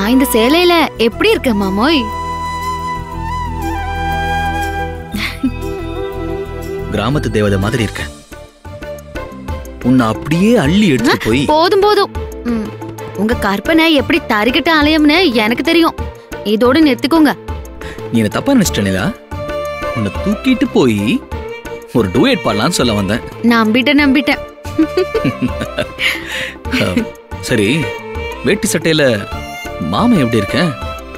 நான் இந்த சேலையில எப்படி இருக்கேன் மாமோய் கிராமத்து தேவதை மாதிரி இருக்க உன்னை அப்படியே அள்ளி எடுத்துட்டு போய் போதும் போதும் ம், உங்க கற்பனை எப்படி தறிக்கிட்ட அலையும்னு எனக்கு தெரியும் இதோட நிறுத்திக்கோங்க நீ என்ன தப்பா நினைச்சிட்டா உன்னை தூக்கிட்டு போய் ஒரு டூயட் பாடலான்னு சொல்ல வந்தேன் நம்பிட்டேன் நம்பிட்டேன் அஹ், சரி வேட்டி சட்டையில மாமன் எப்படி இருக்கேன்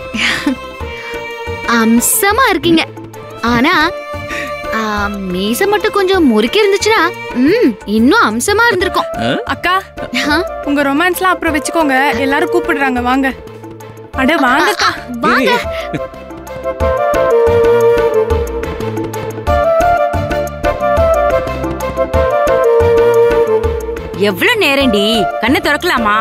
அம்சமா இருக்கீங்க ஆனா ஆ, மீசை மட்டும் கொஞ்சம் முறுக்கி இருந்துச்சுன்னா ம் இன்னும் அம்சமா இருந்திருக்கும் அக்கா ஆ, உங்க ரொமான்ஸ்லாம் அப்புறம் வச்சுக்கோங்க எல்லாரும் கூப்பிடுறாங்க வாங்க அட வாங்கக்கா வாங்க எவ்வளவு நேரம்டி கண்ணை திறக்கலாமா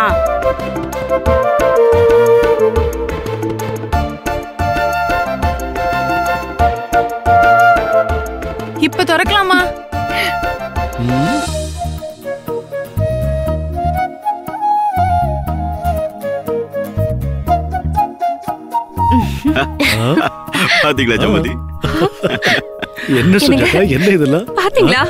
இப்ப திறக்கலாமா பாத்தீங்களா ஜமதி என்ன சுஜாதா என்ன இதெல்லாம் பாத்தீங்களா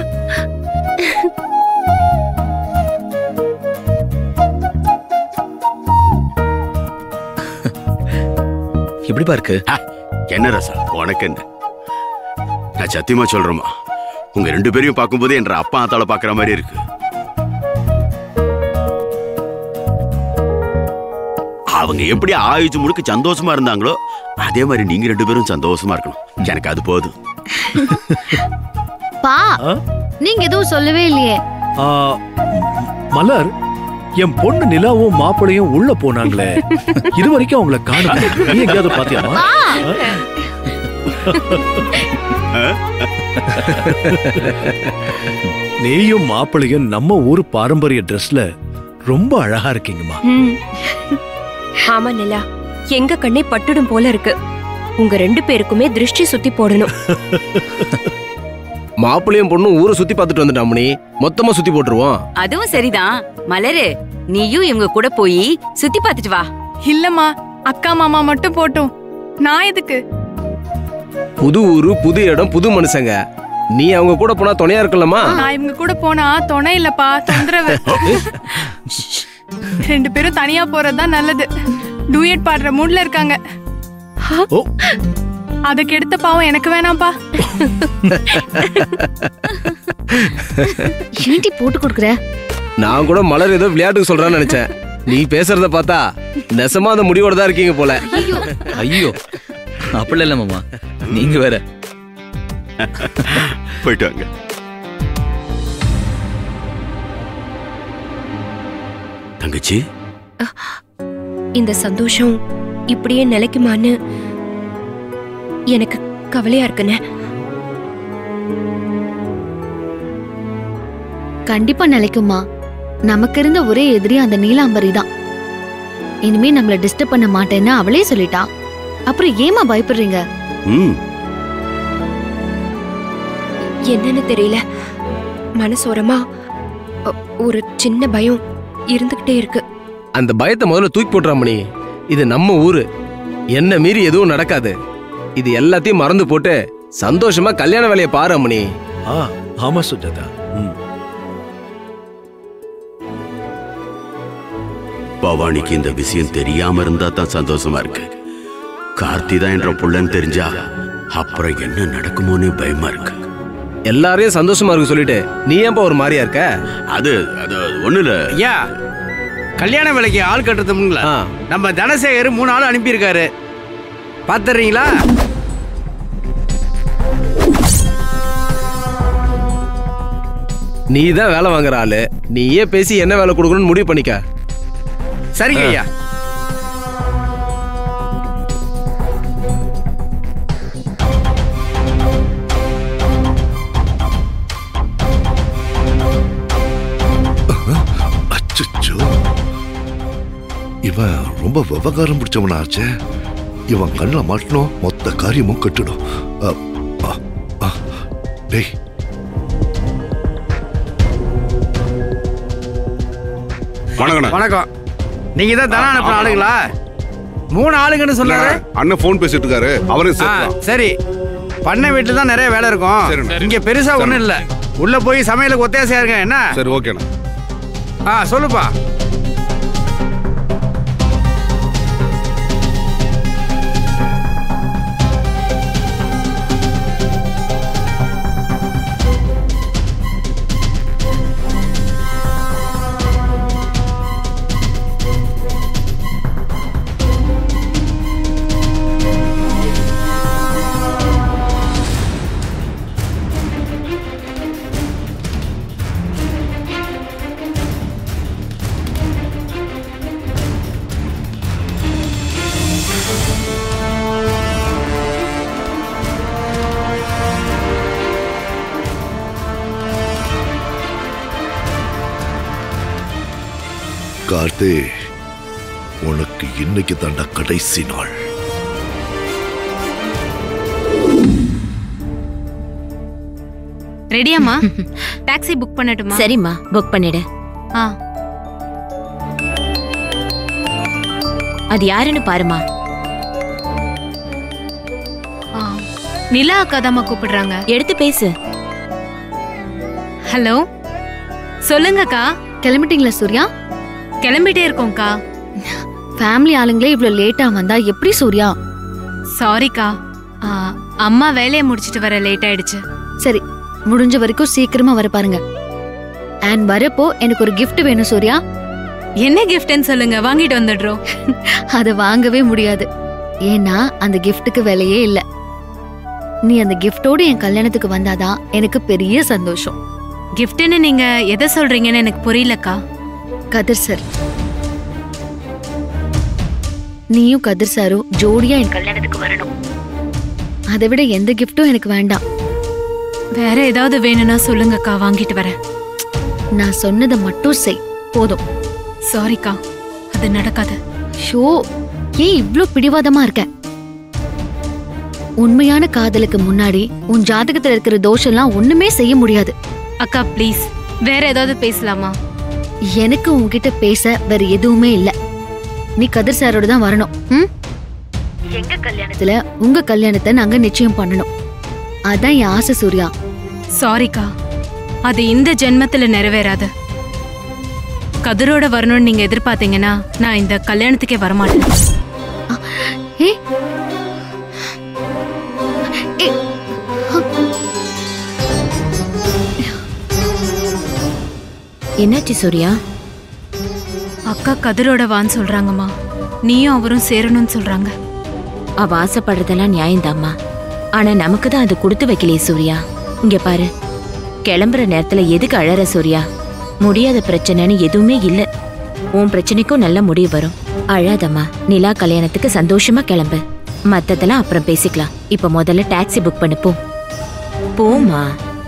எப்படிப்பா இருக்கு என்ன ரசா உனக்கு என்ன நான் சத்தியமா சொல்றேம்மா உங்க ரெண்டு பேரையும் பார்க்கும்போது என்ற அப்பா ஆத்தால பாக்குற மாதிரி இருக்கு அவங்க எப்படி ஆயுச்சு முழுக்க சந்தோஷமா இருந்தாங்களோ அதே மாதிரி நீங்க ரெண்டு பேரும் சந்தோஷமா இருக்கணும் எனக்கு அது போதும் பா ஆ? நீங்க எதுவும் சொல்லவே இல்லையே ஆ, மலர் என் பொண்ணு நிலாவும் மாப்பிளையும் உள்ள போனாங்களே இது வரைக்கும் அவங்கள காணுங்க நீ எங்கேயாவது பாத்தியாமா நீயும் மாப்பிளையும் நம்ம ஊர் பாரம்பரிய ட்ரெஸ்ல ரொம்ப அழகா இருக்கீங்கம்மா ம். ஆமா நிலா எங்க கண்ணே பட்டுடும் போல இருக்கு உங்க ரெண்டு பேருக்குமே திருஷ்டி சுத்தி போடணும் மாப்பிள்ளையும் பொண்ணும் ஊரை சுத்தி பார்த்துட்டு வந்துட்டாமணி மொத்தமா சுத்தி போட்டுருவோம் அதுவும் சரிதான் மலரு நீயும் இவங்க கூட போய் சுத்தி பார்த்துட்டு வா இல்லம்மா அக்கா மாமா மட்டும் போட்டும் நான் எதுக்கு புது ஊரு புது இடம் புது மனுஷங்க நீ அவங்க கூட போனா துணையா இருக்கலாமா நான் இவங்க கூட போனா துணை இல்லப்பா தொந்தரவு ரெண்டு பேரும் தனியா போறதுதான் நல்லது டூயட் பாடுற மூட்ல இருக்காங்க ஓ அதை கெடுத்த பாவம் எனக்கு வேணாம்ப்பா ஏன்டி போட்டு கொடுக்குற நான் கூட மலர் ஏதோ விளையாட்டுக்கு சொல்றான்னு நினைச்சேன் நீ பேசுறத பார்த்தா நெசமா அந்த முடிவோட தான் இருக்கீங்க போல ஐயோ அப்படிலாம் இல்ல மாமா நீங்க வேற போயிட்டு வாங்க தங்கச்சி இந்த சந்தோஷம் இப்படியே நிலைக்குமான்னு எனக்கு கவலையா இருக்குண்ணே கண்டிப்பா நிலைக்குமா நமக்கு இருந்த ஒரே எதிரி அந்த நீலாம்பரி தான் இனிமே நம்மள டிஸ்டர்ப் பண்ண மாட்டேன்னு அவளே சொல்லிட்டா அப்புறம் ஏமா பயப்படுறீங்க ம் என்னன்னு தெரியல மனசோரமா அ, ஒரு சின்ன பயம் இருந்துகிட்டே இருக்கு அந்த பயத்தை முதல்ல தூக்கி போட்டுறாமணி இது நம்ம ஊரு என்ன மீறி எதுவும் நடக்காது இது எல்லாத்தையும் மறந்து போட்டு சந்தோஷமா கல்யாண வேலையை பாரு அம்மணி ஆ ஆமா சுஜாதா ம் பவானிக்கு இந்த விஷயம் தெரியாம இருந்தா தான் சந்தோஷமா இருக்கு கார்த்தி தான் என்ற புள்ளன்னு தெரிஞ்சா அப்புறம் என்ன நடக்குமோன்னு பயமா இருக்கு எல்லாரையும் சந்தோஷமா இருக்கு சொல்லிட்டு நீ ஏன்பா ஒரு மாதிரியா இருக்க அது அது ஒண்ணு இல்ல ஐயா கல்யாண வேலைக்கு ஆள் கட்டுறதுங்களா ஆ, நம்ம தனசேகர் மூணு ஆள் அனுப்பியிருக்காரு பாத்துறீங்களா நீ தான் வேலை வாங்குற ஆளு நீயே பேசி என்ன வேலை கொடுக்கணும்னு முடிவு பண்ணிக்க சரிங்க ஐயா அச்சச்சோ இவன் ரொம்ப விவகாரம் பிடிச்சவனா ஆச்சே இவன் கண்ணில் மாட்டணும் மொத்த காரியமும் கட்டுடும் அ, அ, அ. டேய் வணக்கம் வணக்கம் நீங்க தான் தனம் அனுப்புற ஆளுங்களா மூணு ஆளுங்கன்னு சொன்னாரு அண்ணன் போன் பேசிட்டு இருக்காரு அவரே ஆ, சேர்க்கலாம் சரி பண்ணை வீட்டுல தான் நிறைய வேலை இருக்கும் சரிண்ணா. இங்க பெருசா சரிண்ணா. ஒண்ணும் இல்ல உள்ள போய் சமையலுக்கு ஒத்தாசையா இருங்க என்ன சரி ஓகேண்ணா ஆ சொல்லுப்பா கார்த்தி உனக்கு இன்னைக்கு தாண்டா கடைசி நாள் ரெடியாம்மா டாக்ஸி புக் பண்ணட்டுமா சரிம்மா புக் பண்ணிடு ஆ அது யாருன்னு பாருமா ஆ நிலா அக்கா தாம்மா கூப்பிடுறாங்க எடுத்து பேசு ஹலோ சொல்லுங்கக்கா கிளம்பிட்டீங்களா சூர்யா கிளம்பிட்டே இருக்கோம்க்கா ஃபேமிலி ஆளுங்களே இவ்ளோ லேட்டா வந்தா எப்படி சூர்யா சாரிக்கா ஆ, அம்மா வேலையை முடிச்சிட்டு வர லேட் ஆயிடுச்சு சரி முடிஞ்ச வரைக்கும் சீக்கிரமா வர பாருங்க அண்ட் வரப்போ எனக்கு ஒரு gift வேணும் சூர்யா என்ன கிஃப்ட்னு சொல்லுங்க வாங்கிட்டு வந்துடுறோம் அதை வாங்கவே முடியாது ஏன்னா அந்த கிஃப்ட்டுக்கு விலையே இல்ல நீ அந்த கிஃப்டோட என் கல்யாணத்துக்கு வந்தாதான் எனக்கு பெரிய சந்தோஷம் கிஃப்ட்னு நீங்க எதை சொல்றீங்கன்னு எனக்கு புரியலக்கா கதிர் சார் நீயும் கதிர் சாரும் ஜோடியா என் கல்யாணத்துக்கு வரணும் அதை விட எந்த கிஃப்ட்டும் எனக்கு வேண்டாம் வேற ஏதாவது வேணும்னா சொல்லுங்கக்கா வாங்கிட்டு வரேன் நான் சொன்னதை மட்டும் செய் போதும் சாரிக்கா அது நடக்காது ஷோ ஏன் இவ்ளோ பிடிவாதமா இருக்க உண்மையான காதலுக்கு முன்னாடி உன் ஜாதகத்துல இருக்கிற தோஷம்லாம் ஒண்ணுமே செய்ய முடியாது அக்கா ப்ளீஸ் வேற ஏதாவது பேசலாமா எனக்கு உன்கிட்ட பேச வேற எதுவுமே இல்ல நீ கதிர் சாரோட தான் வரணும் ம்? எங்க கல்யாணத்துல உங்க கல்யாணத்தை நாங்க நிச்சயம் பண்ணணும் அதான் என் ஆசை சூர்யா சாரிக்கா அது இந்த ஜென்மத்துல நிறைவேறாது கதிரோட வரணும்னு நீங்க எதிர்பார்த்தீங்கன்னா நான் இந்த கல்யாணத்துக்கே வரமாட்டேன் ஏ ஏ, என்னாச்சு சூர்யா அக்கா கதிரோட வான்னு சொல்றாங்கம்மா நீயும் அவரும் சேரணும்னு சொல்றாங்க அவ ஆசைப்படுறதெல்லாம் நியாயம்தாம்மா ஆனா நமக்கு தான் அது கொடுத்து வைக்கலையே சூர்யா இங்க பாரு கிளம்புற நேரத்துல எதுக்கு அழற சூர்யா முடியாத பிரச்சனைன்னு எதுவுமே இல்ல உன் பிரச்சனைக்கும் நல்ல முடிவு வரும் அழாதம்மா நிலா கல்யாணத்துக்கு சந்தோஷமா கிளம்பு மத்ததெல்லாம் அப்புறம் பேசிக்கலாம் இப்ப முதல்ல டாக்ஸி புக் பண்ணு போ போம்மா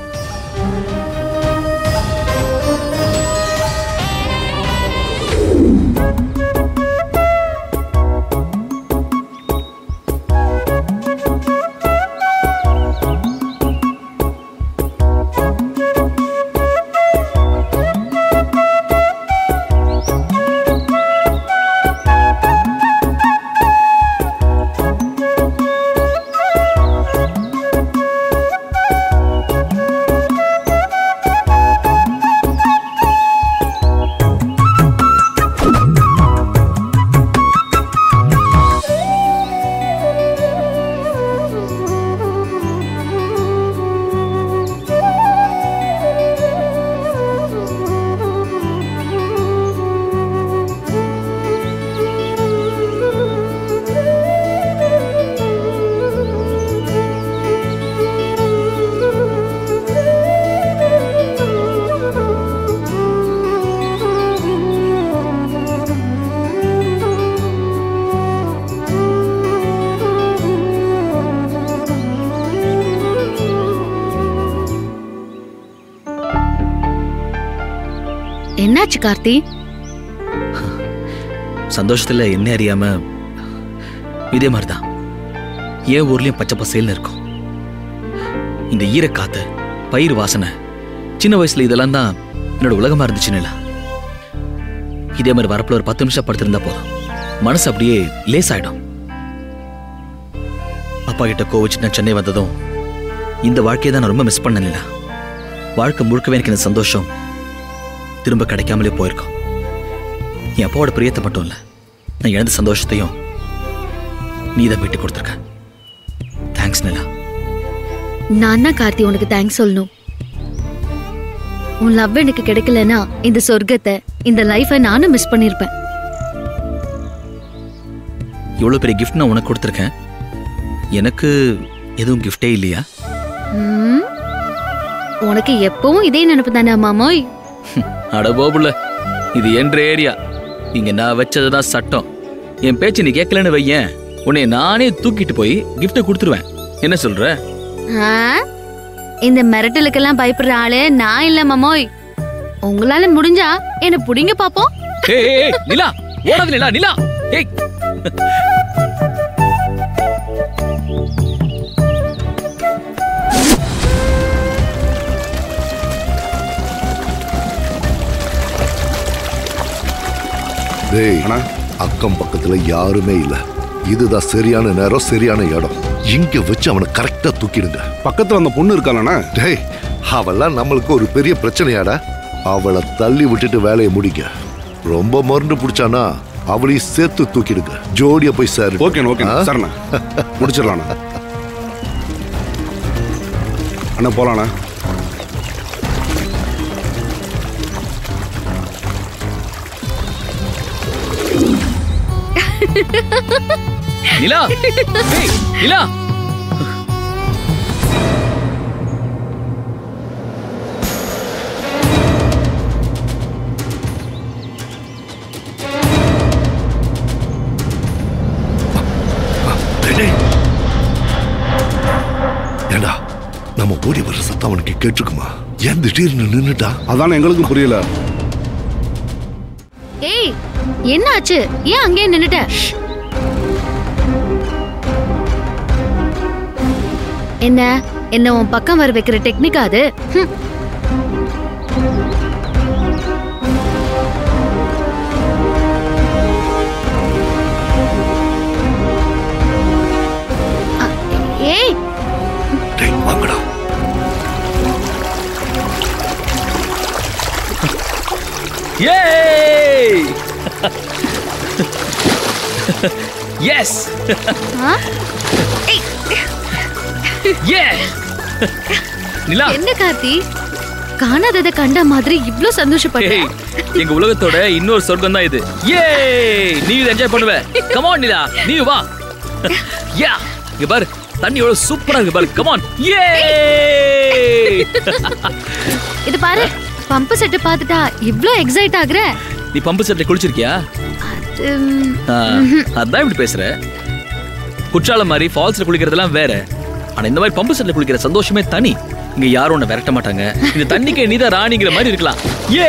என்னாச்சு கார்த்தி சந்தோஷத்துல என்ன அறியாம இதே மாதிரிதான் என் ஊர்லயும் பச்சை பசேல்னு இருக்கும் இந்த ஈரக்காத்து பயிர் வாசனை சின்ன வயசுல இதெல்லாம் தான் என்னோட உலகமா இருந்துச்சுன்னு இதே மாதிரி வரப்புல ஒரு பத்து நிமிஷம் படுத்திருந்தா போதும் மனசு அப்படியே லேசாயிடும் அப்பா கிட்ட கோவிச்சு நான் சென்னை வந்ததும் இந்த வாழ்க்கையை தான் நான் ரொம்ப மிஸ் பண்ணல வாழ்க்கை முழுக்கவே எனக்கு இந்த சந்தோஷம் திரும்ப கிடைக்காமலே போயிருக்கோம் என் அப்பாவோட பிரியத்தை மட்டும் இல்லை நான் இழந்த சந்தோஷத்தையும் நீ தான் மீட்டு கொடுத்துருக்க தேங்க்ஸ் நிலா நான் தான் கார்த்தி உனக்கு தேங்க்ஸ் சொல்லணும் உன் லவ் எனக்கு கிடைக்கலனா இந்த சொர்க்கத்தை இந்த லைஃபை நானும் மிஸ் பண்ணிருப்பேன் இவ்வளோ பெரிய கிஃப்ட் நான் உனக்கு கொடுத்துருக்கேன் எனக்கு எதுவும் கிஃப்டே இல்லையா ம்? உனக்கு எப்பவும் இதே நினைப்பு தானே மாமோய் அட போபுல இது என்ற ஏரியா இங்க நான் வச்சதுதான் சட்டம் என் பேச்சு நீ கேட்கலன்னு வையேன் உன்னை நானே தூக்கிட்டு போய் கிஃப்ட்டை கொடுத்துருவேன் என்ன சொல்ற ஆ? இந்த மிரட்டலுக்கெல்லாம் பயப்படுற ஆளு நான் இல்ல மாமோய் உங்களால முடிஞ்சா என்ன புடிங்க பாப்போம் ஏய் ஏய், ஏய், நிலா ஓடாத நிலா நிலா ஏய் டேய் அக்கம் பக்கத்துல யாருமே இல்ல இதுதான் சரியான நேரம் சரியான இடம் இங்க வச்சு அவனை கரெக்டா தூக்கிடுங்க பக்கத்துல அந்த பொண்ணு இருக்காளண்ணா டேய் அவெல்லாம் நம்மளுக்கு ஒரு பெரிய பிரச்சனையாடா அவளை தள்ளி விட்டுட்டு வேலையை முடிக்க ரொம்ப மருந்து பிடிச்சானா அவளையும் சேர்த்து தூக்கிடுங்க ஜோடியா போய் சார் ஓகே ஓகே சரிண்ணா முடிச்சிடலாண்ணா அண்ணா போலாண்ணா நிலா ஏய், நிலா டேய், டேய். ஏண்டா நம்ம ஓடி வர சத்தம் அவனுக்கு கேட்டிருக்குமா ஏன் திடீர்னு நின்னுட்டா அதான எங்களுக்கும் புரியல ஏய் என்ன ஆச்சு ஏன் அங்கேயே நின்னுட்ட என்ன என்ன உன் பக்கம் வர வைக்கிற டெக்னிக்கா அது ஹம். அ, ஏய் டேய் வாங்கடா ஏய் எஸ் ஆ? ஏ நிலா என்ன கார்த்தி காணாதத கண்ட மாதிரி இவ்ளோ சந்தோஷப்பட்ட ஏய் எங்க உலகத்தோட இன்னொரு சொர்க்கம் தான் இது ஏய் நீ இதை என்ஜாய் பண்ணுவ கமான் நிலா நீ வா யா இங்க பாரு தண்ணி எவ்வளவு சூப்பரா இருக்கு பாரு கமான் ஏ இது பாரு பம்பு செட்டு பார்த்துட்டா இவ்ளோ எக்ஸைட் ஆகுற நீ பம்பு செட்ல குளிச்சிருக்கியா உம், ஆ, அதான் இப்படி பேசுற குற்றாலம் மாதிரி ஃபால்ஸ்ல குளிக்கிறதெல்லாம் வேற ஆனா இந்த மாதிரி பம்பு செட்ல குளிக்கிற சந்தோஷமே தனி இங்க யாரும் உன்னை விரட்ட மாட்டாங்க இந்த தண்ணிக்கு நீதான் ராணிங்கிற மாதிரி இருக்கலாம் ஏ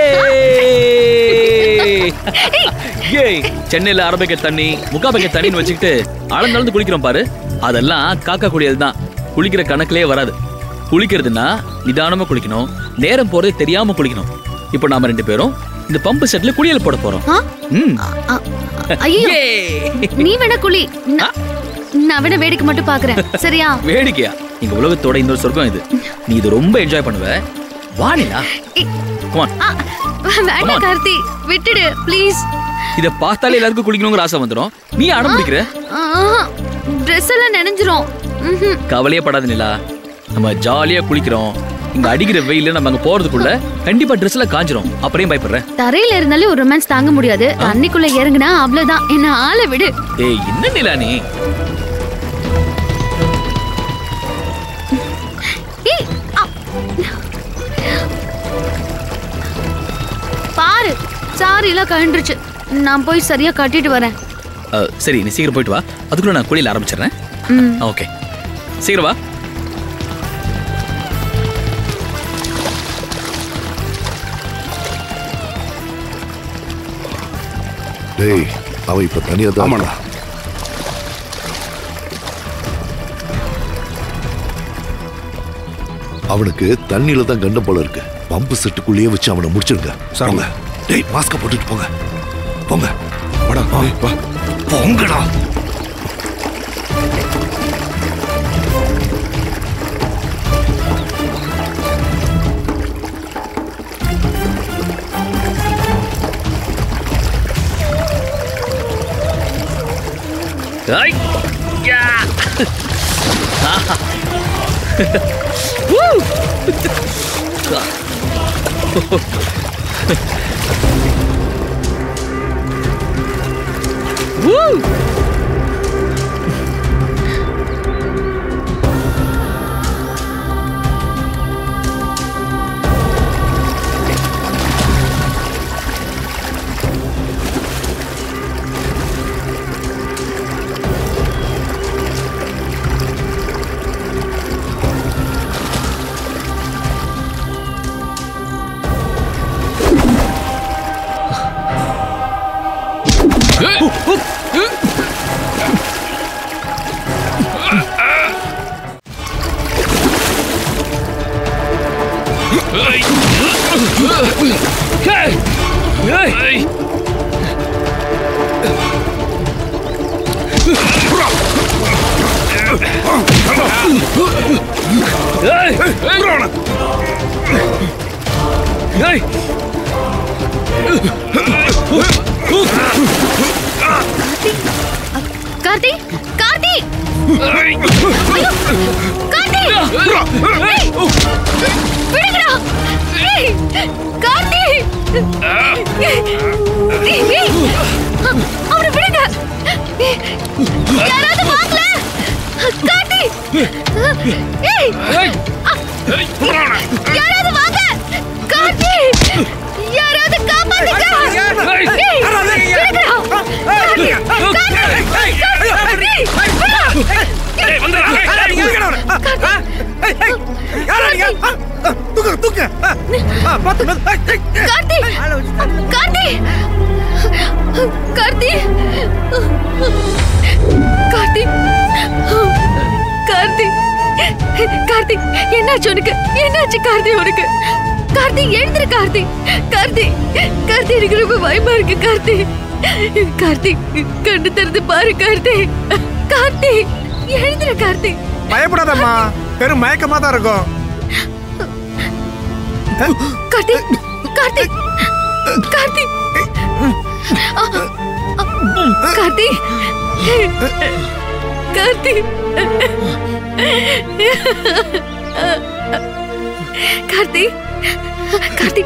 ஏய் சென்னையில அரை பக்கெட் தண்ணி முக்கா பக்கெட் தண்ணின்னு வச்சுக்கிட்டு அளந்து அளந்து குளிக்கிறோம் பாரு அதெல்லாம் காக்கா கூடியதுதான் குளிக்கிற கணக்குலயே வராது குளிக்கிறதுனா நிதானமா குளிக்கணும் நேரம் போறதே தெரியாம குளிக்கணும் இப்போ நாம ரெண்டு பேரும் இந்த பம்பு செட்ல குளியல் போட போறோம் ஆ? ம் அ, ஐயோ நீ வேணா குளி நான்- நான் வேணா வேடிக்கை மட்டும் பாக்குறேன் சரியா வேடிக்கையா எங்க உலகத்தோட இன்னொரு சொர்க்கம் இது நீ இது ரொம்ப என்ஜாய் பண்ணுவ வாணிலா கமான் ஆ, வேண்டாம் கார்த்தி விட்டுடு ப்ளீஸ் இத பார்த்தாலே எல்லாருக்கும் குளிக்கணுங்கிற ஆசை வந்துடும் நீ அடம் பிடிக்கிற ட்ரெஸ் எல்லாம் நனைஞ்சிரும் ம்ஹும். கவலையே படாத நிலா நம்ம ஜாலியா குளிக்கிறோம் இங்க அடிக்கிற வெயில நம்ம அங்க போறதுக்குள்ள கண்டிப்பா ட்ரெஸ்ல காஞ்சிரும் அப்புறம் ஏன் பயப்படுற தரையில இருந்தாலே ஒரு ரொமான்ஸ் தாங்க முடியாது தண்ணிக்குள்ள இறங்குனா அவ்வளவுதான் என்ன ஆளை விடு ஏய் என்ன நிலா நீ ஏய், ஆ. பாரு சாரி எல்லாம் கழண்டுருச்சு நான் போய் சரியா கட்டிட்டு வரேன் அஹ், சரி நீ சீக்கிரம் போயிட்டு வா அதுக்குள்ள நான் குளியல ஆரம்பிச்சிடுறேன் ம். ஓகே சீக்கிரம் வா டேய் அவன் இப்ப தனியா தான் இருக்கா. அவனுக்கு தண்ணியில தான் கண்டம் போல இருக்கு பம்பு செட்டுக்குள்ளேயே வச்சு அவனை முடிச்சிருங்க போங்க டேய் மாஸ்க போட்டுட்டு போங்க போங்க வாடா வா வா போங்கடா ஐ யா ஆஹா. Woo! Woo! கார்த்தி கார்த்தி ஐயோ! கார்த்தி ஏய்! விடுங்கடா ஏய்! கார்த்தி ஏய்! ஏய்! அவனை விடுங்க ஏய்! யாராவது வாங்கல கார்த்தி ஏய்! யாராவது வாங்க கார்த்தி யாராவது காப்பாத்துங்க ஏய்! விடுங்கடா! கார்த்தி கார்த்தி கார்த்தி கார்த்தி கார்த்தி கார்த்தி என்னாச்சு உனக்கு என்னாச்சு கார்த்தி உனக்கு கார்த்தி எழுந்துரு கார்த்தி கார்த்தி கார்த்தி எனக்கு ரொம்ப பயமா இருக்கு கார்த்தி கார்த்தி கண்ணு திறந்து பாரு கார்த்தி கார்த்தி எழுந்துரு கார்த்தி பயப்படாதம்மா பெரும் மயக்கமா தான் இருக்கும் கார்த்தி கார்த்தி கார்த்தி அ, அ, கார்த்தி கார்த்தி கார்த்தி கார்த்தி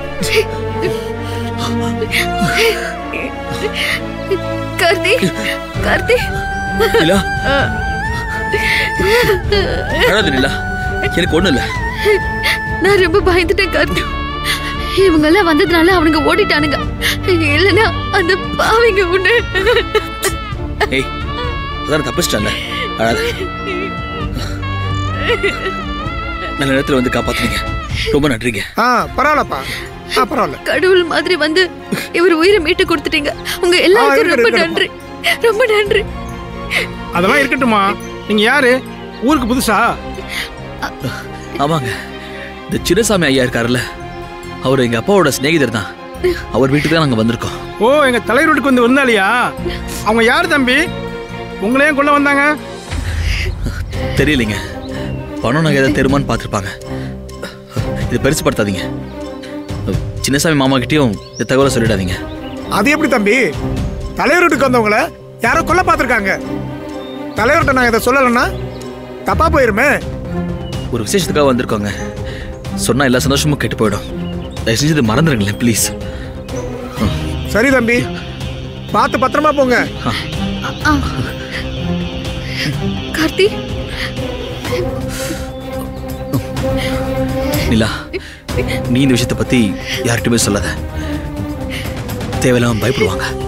கார்த்தி கார்த்தி நிலா அழாத நிலா எனக்கு ஒண்ணும் இல்ல நான் ரொம்ப பயந்துட்டேன் கார்த்தி இவங்க எல்லாம் வந்ததுனால அவனுங்க ஓடிட்டானுங்க இல்லனா அந்த பாவிங்க உன்னை ஏய் அதான் தப்பிச்சிட்டல அழாத நல்ல நேரத்துல வந்து காப்பாத்துனீங்க ரொம்ப நன்றிங்க ஆ பரவாயில்லப்பா ஆ பரவாயில்ல கடவுள் மாதிரி வந்து இவர் உயிரை மீட்டு கொடுத்துட்டீங்க உங்க எல்லாருக்கும் இருக்கட்டும், ரொம்ப இருக்கட்டும். நன்றி ரொம்ப நன்றி அதெல்லாம் இருக்கட்டுமா நீங்க யாரு ஊருக்கு புதுசா ஆமாங்க இந்த சின்னசாமி ஐயா இருக்காருல்ல அவர் எங்க அப்பாவோட சிநேகிதர் தான் அவர் வீட்டுக்கு தான் நாங்க வந்திருக்கோம் ஓ எங்க தலைவர் வீட்டுக்கு வந்து விருந்தாளியா அவங்க யாரு தம்பி உங்களையும் கொள்ள வந்தாங்க தெரியலைங்க பணம் நகை ஏதாவது தெருமான்னு பார்த்துருப்பாங்க இது பெருசுப்படுத்தாதீங்க சின்னசாமி மாமா கிட்டேயும் இந்த தகவலை சொல்லிடாதீங்க அது எப்படி தம்பி தலைவர் வீட்டுக்கு வந்தவங்கள யாரோ கொல்ல பார்த்துருக்காங்க தலைவர்கிட்ட நான் இதை சொல்லலைன்னா தப்பா போயிருமே ஒரு விசேஷத்துக்காக வந்திருக்கோங்க சொன்னா எல்லா சந்தோஷமும் கெட்டு போயிடும் தயவு செஞ்சு இதை மறந்துடுங்களேன் ப்ளீஸ் சரி தம்பி பார்த்து பத்திரமா போங்க ஆ. கார்த்தி நிலா நீ இந்த விஷயத்தை பத்தி யார்கிட்டயுமே சொல்லாத தேவையில்லாம பயப்படுவாங்க